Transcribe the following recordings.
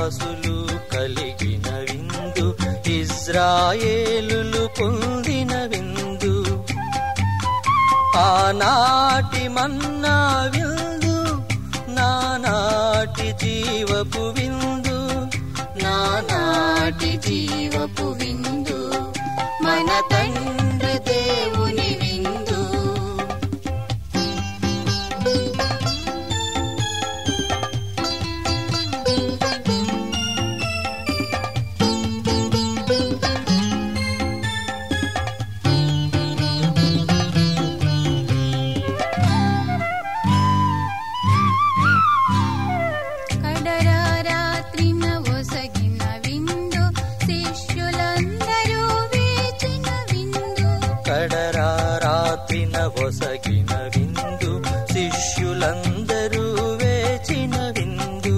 దాసులు కలిగిన విందు ఇజ్రాయేలులు పొందిన విందు ఆనాటి మన్నా విందు నానాటి జీవపు విందు నానాటి జీవపు విందు మన తండ్రి దేవుని విందు కడర రాత్రిన ఒసగిన విందు శిష్యులందరూ వేచిన విందు కడరా రాత్రిన వసగిన విందు శిష్యులందరూ వేచిన విందు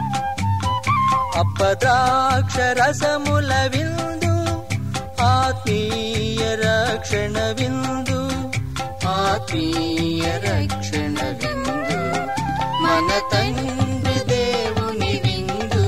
అప్పద్రాక్ష రసముల విందు ఆత్మీయ రక్షణ విందు ఆత్మీయ రక్షణ విందు మన తండ్రి దేవుని విందు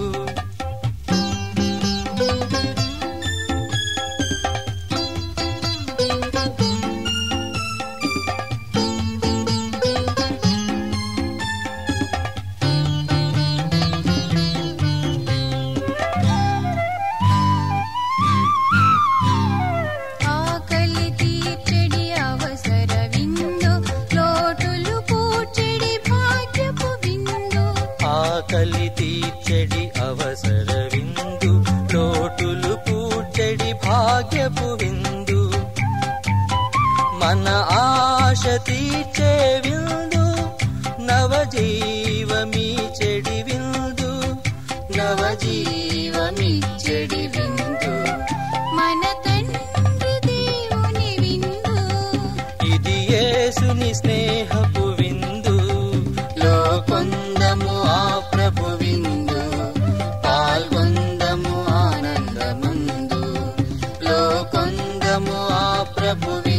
ఆకలి తీర్చడి అవసర విందు లోటులు పూడ్చడి భాగ్యపు విందు ఆకలి తీర్చడి అవసర విందు లోటులు పూడ్చడి భాగ్యపు విందు మన ఆశ తీర్చే విందు నవజీవమీ చెడి విందు నవజీవమిచ్చడి విందు మన తండ్రి దేవుని విందు ఇది యేసుని స్నేహపు విందు లోకొందము ఆ ప్రభు విందు పాల్గొందము ఆనందమందు లోకొందము ఆ ప్రభు